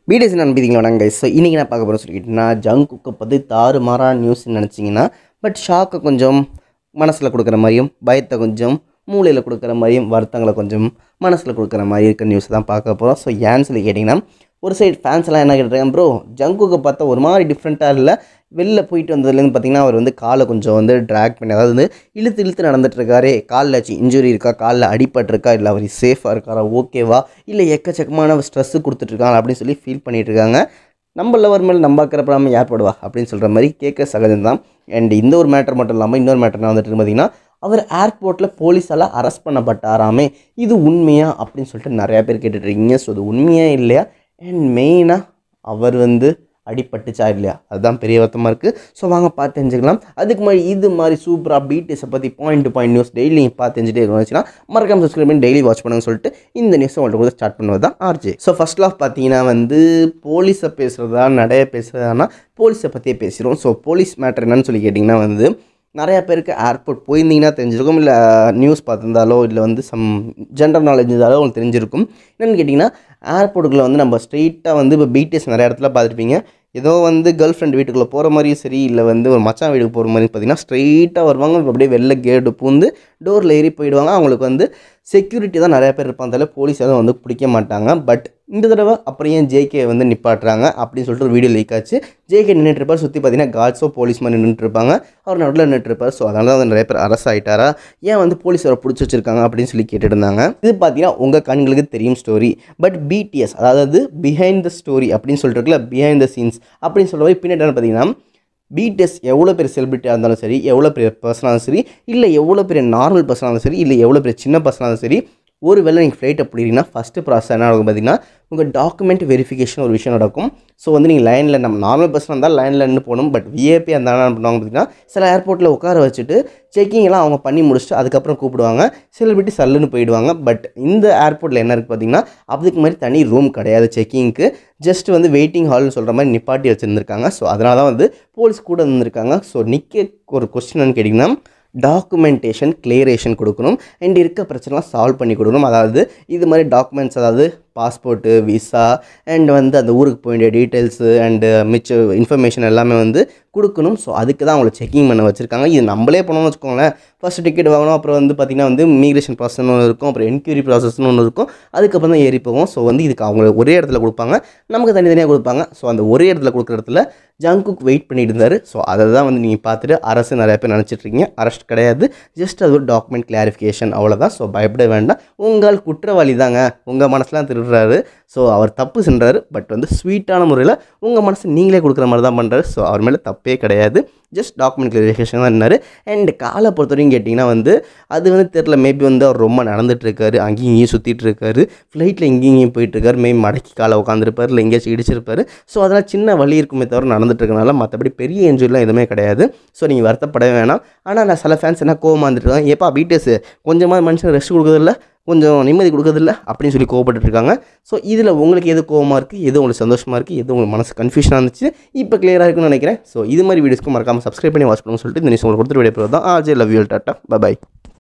BDS நம்பிதிங்களா வணங்க so இன்றைக்கி நான் பார்க்க போகிறேன் சொல்லிக்கிட்டேன்னா ஜங்குக்கை பற்றி தாறு மாறான நியூஸ்னு நினச்சிங்கன்னா பட் ஷாக்கை கொஞ்சம் மனசில் கொடுக்குற மாதிரியும் பயத்தை கொஞ்சம் மூளையில் கொடுக்குற மாதிரியும் வருத்தங்களை கொஞ்சம் மனசில் கொடுக்குற மாதிரி இருக்க நியூஸ் தான் பார்க்க போகிறோம் ஸோ ஏன்னு சொல்லி கேட்டிங்கன்னா ஒரு சைடு ஃபேன்ஸ் எல்லாம் என்ன கேட்டிருக்காங்க ப்ரோ ஜங்குக்கு பார்த்தா ஒரு மாதிரி டிஃப்ரெண்ட்டாக இல்லை வெளில போயிட்டு வந்ததுலேருந்து பார்த்தீங்கன்னா அவர் வந்து காலை கொஞ்சம் வந்து ட்ராக் பண்ணி அதாவது வந்து இழுத்து இழுத்து நடந்துட்டு இருக்காரே காலில் இன்ஜுரி இருக்கா காலில் அடிபட்டிருக்கா இல்லை அவர் சேஃபாக இருக்காரா ஓகேவா இல்லை எக்கச்சக்கமான ஸ்ட்ரெஸ்ஸு கொடுத்துட்ருக்காங்க அப்படின்னு சொல்லி ஃபீல் பண்ணிட்டு இருக்காங்க நம்ம லவர் மேலே நம்ம அக்கறப்படாமல் யார் படுவா அப்படின்னு சொல்கிற மாதிரி கேட்க சகஜம் தான் அண்ட் இந்த ஒரு மேட்டர் மட்டும் இல்லாமல் இன்னொரு மேட்டர் நான் வந்துட்டு பார்த்தீங்கன்னா அவர் ஏர்போர்ட்டில் போலீஸால் அரெஸ்ட் பண்ணப்பட்டாராமே இது உண்மையா அப்படின்னு சொல்லிட்டு நிறையா பேர் கேட்டுட்டு இருக்கீங்க ஸோ அது உண்மையா இல்லையா அண்ட் மெயினாக அவர் வந்து அடிபட்டுச்சா இல்லையா அதுதான் பெரிய வருத்தமாக இருக்குது ஸோ வாங்க பார்த்து தெரிஞ்சுக்கலாம் அதுக்கு மாதிரி இது மாதிரி சூப்பராக பிடிஎஸை பற்றி point to point news daily பார்த்து தெரிஞ்சுட்டே இருந்துச்சுன்னா மறக்காம சப்ஸ்கிரைப் பண்ணி டெய்லி வாட்ச் பண்ணுங்க சொல்லிட்டு இந்த நியூஸை உங்கள்கிட்ட கூட ஸ்டார்ட் பண்ணுவது தான் ஆர்ஜே ஸோ ஃபர்ஸ்ட் ஆஃப் பார்த்தீங்கன்னா வந்து போலீஸை பேசுகிறதா நிறைய பேசுகிறதானா போலீஸை பற்றியே பேசுகிறோம் ஸோ போலீஸ் மேட்டர் என்னன்னு சொல்லி கேட்டிங்கன்னா வந்து நிறையா பேருக்கு ஏர்போர்ட் போயிருந்தீங்கன்னா தெரிஞ்சிருக்கும் இல்லை நியூஸ் பார்த்துருந்தாலோ இல்லை வந்து சம் ஜென்ரல் நாலேஜ் இருந்தாலோ உங்களுக்கு தெரிஞ்சிருக்கும் என்னென்னு கேட்டிங்கன்னா ஏர்போர்ட்டுக்குள்ளே வந்து நம்ம ஸ்ட்ரெயிட்டாக வந்து இப்போ பிடிஎஸ் நிறைய இடத்துல பார்த்துருப்பீங்க ஏதோ வந்து கேர்ள் ஃப்ரெண்ட் வீட்டுக்குள்ளே போகிற மாதிரியும் சரி இல்லை வந்து ஒரு மச்சான் வீட்டுக்கு போகிற மாதிரி பார்த்தீங்கன்னா ஸ்ட்ரெயிட்டாக வருவாங்க அப்படியே வெளில கேட்டு பூந்து டோரில் ஏறி போயிடுவாங்க அவங்களுக்கு வந்து செக்யூரிட்டி தான் நிறைய பேர் இருப்பாங்க அதில் போலீஸ் எதுவும் வந்து பிடிக்க மாட்டாங்க பட் இந்த தடவை அப்புறம் ஏன் ஜேகே வந்து நிப்பாட்டுறாங்க அப்படின்னு சொல்லிட்டு ஒரு வீடியோ லீக் ஆச்சு ஜேகே நின்றுட்டு இருப்பார் சுற்றி பார்த்தீங்கன்னா கார்ட்ஸோ போலீஸ் மாதிரி நின்றுட்டு இருப்பாங்க அவர் நடுவில் நின்றுட்டு இருப்பார் ஸோ அதனால தான் வந்து நிறைய பேர் அரசு ஆகிட்டாரா ஏன் வந்து போலீஸ் அவரை பிடிச்சி வச்சிருக்காங்க அப்படின்னு சொல்லி கேட்டுட்டு இருந்தாங்க இது பார்த்தீங்கன்னா உங்கள் கண்களுக்கு தெரியும் ஸ்டோரி பட் பிடிஎஸ் அதாவது பிஹைண்ட் த ஸ்டோரி அப்படின்னு சொல்லிட்டு இருக்குல்ல பிஹைண்ட் த சீன்ஸ் அப்படின்னு சொல்ல போய் பின்னாடி பார்த்தீங்கன்னா பிடிஎஸ் எவ்வளோ பெரிய செலிபிரிட்டியாக இருந்தாலும் சரி எவ்வளோ பெரிய பர்சனாக இருந்தாலும் சரி இல்லை எவ்வளோ பெரிய நார்மல் பர்சனாக இருந்தாலும் சரி இல்லை எவ்வளோ பெரிய சின்ன பர்சனாக இருந்தாலும் சரி ஒரு வேளை நீங்கள் ஃப்ளைட் அப்படின்னா ஃபஸ்ட்டு ப்ராசஸ் என்ன நடக்கும் பார்த்தீங்கன்னா உங்கள் டாக்குமெண்ட் வெரிஃபிகேஷன் ஒரு விஷயம் நடக்கும் ஸோ வந்து நீங்கள் லைனில் நம்ம நார்மல் பர்சனாக இருந்தால் லைனில் நின்று போகணும் பட் விஏபி அந்த என்ன பண்ணுவாங்க பார்த்தீங்கன்னா சில ஏர்போர்ட்டில் உட்கார வச்சுட்டு செக்கிங் எல்லாம் அவங்க பண்ணி முடிச்சுட்டு அதுக்கப்புறம் கூப்பிடுவாங்க செலிபிரிட்டி சல்லுன்னு போயிடுவாங்க பட் இந்த ஏர்போர்ட்டில் என்ன இருக்குது பார்த்தீங்கன்னா அதுக்கு மாதிரி தனி ரூம் கிடையாது செக்கிங்க்கு ஜஸ்ட் வந்து வெயிட்டிங் ஹால்னு சொல்கிற மாதிரி நிப்பாட்டி வச்சுருந்துருக்காங்க ஸோ அதனால தான் வந்து போலீஸ் கூட இருந்திருக்காங்க ஸோ நிற்க ஒரு கொஸ்டின் கேட்டிங்கன்னா டாக்குமெண்டேஷன் கிளியரேஷன் கொடுக்கணும் அண்ட் இருக்க பிரச்சனைலாம் சால்வ் பண்ணி கொடுக்கணும் அதாவது இது மாதிரி டாக்குமெண்ட்ஸ் அதாவது பாஸ்போர்ட்டு விசா அண்ட் வந்து அந்த ஊருக்கு போக வேண்டிய டீட்டெயில்ஸு அண்டு மிச்ச இன்ஃபர்மேஷன் எல்லாமே வந்து கொடுக்கணும் ஸோ அதுக்கு தான் அவங்கள செக்கிங் பண்ண வச்சுருக்காங்க இது நம்மளே பண்ணணும்னு வச்சுக்கோங்களேன் ஃபஸ்ட்டு டிக்கெட் வாங்கணும் அப்புறம் வந்து பார்த்திங்கன்னா வந்து இமிக்ரேஷன் ப்ராசஸ்னு ஒன்று இருக்கும் அப்புறம் என்கொயரி ப்ராசஸ்னு ஒன்று இருக்கும் அதுக்கப்புறம் தான் ஏறி போகும் ஸோ வந்து இதுக்கு அவங்க ஒரே இடத்துல கொடுப்பாங்க நமக்கு தனித்தனியாக கொடுப்பாங்க ஸோ அந்த ஒரே இடத்துல கொடுக்குற இடத்துல ஜங்குக் வெயிட் பண்ணிட்டு இருந்தார் ஸோ அதை தான் வந்து நீங்கள் பார்த்துட்டு அரசு நிறைய பேர் நினச்சிட்ருக்கீங்க அரெஸ்ட் கிடையாது ஜஸ்ட் அது ஒரு டாக்குமெண்ட் கிளாரிஃபிகேஷன் அவ்வளோதான் ஸோ பயப்பட வேண்டாம் உங்கள் குற்றவாளி தாங்க உங்கள் மனசுலாம் திருடுறாரு ஸோ அவர் தப்பு சென்றார் பட் வந்து ஸ்வீட்டான முறையில் உங்கள் மனசு நீங்களே கொடுக்குற மாதிரி தான் பண்ணுறாரு ஸோ அவர் மேலே தப்பே கிடையாது ஜஸ்ட் டாக்குமெண்ட் கிளியரிஃபிகேஷன் தான் இருந்தார் அண்ட் காலை பொறுத்த வரைக்கும் கேட்டிங்கன்னா வந்து அது வந்து தெரில மேபி வந்து அவர் ரொம்ப நடந்துட்டுருக்காரு அங்கேயும் இங்கேயும் சுற்றிட்டு இருக்காரு ஃப்ளைட்டில் இங்கேயும் இங்கேயும் போயிட்டுருக்காரு மேபி மடக்கி காலை உட்காந்துருப்பார் இல்லை எங்கேயாச்சும் இடிச்சிருப்பாரு ஸோ அதெல்லாம் சின்ன வலி இருக்குமே தவிர நடந்துட்டு இருக்கனால மற்றபடி பெரிய என்ஜாய்லாம் எதுவுமே கிடையாது ஸோ நீங்கள் வருத்தப்படவே வேணாம் ஆனால் நான் சில ஃபேன்ஸ் என்ன கோவமாக இருந்துருக்காங்க ஏப்பா பிடிஎஸ் கொஞ்சமாக மனுஷன் ரெஸ்ட் கொடுக்குறதில்ல கொஞ்சம் நிம்மதி கொடுக்குறதில்ல அப்படின்னு சொல்லி கோவப்பட்டு இருக்காங்க ஸோ இதில் உங்களுக்கு எது கோவமாக இருக்குது எது உங்களுக்கு சந்தோஷமாக இருக்குது எது உங்களுக்கு மனசு கன்ஃபியூஷனாக இருந்துச்சு இப்போ கிளியராக இருக்குன்னு நினைக்கிறேன் ஸோ இது மாதிரி வீடியோஸ்க்கு மறக்காமல் சப்ஸ்கிரைப் பண்ணி வாட்ச் பண்ணுங்க சொல்லிட்டு இந்த நியூஸ் உங்களுக்கு கொடுத்துட்டு வீடியோ தான் RJ love you tata by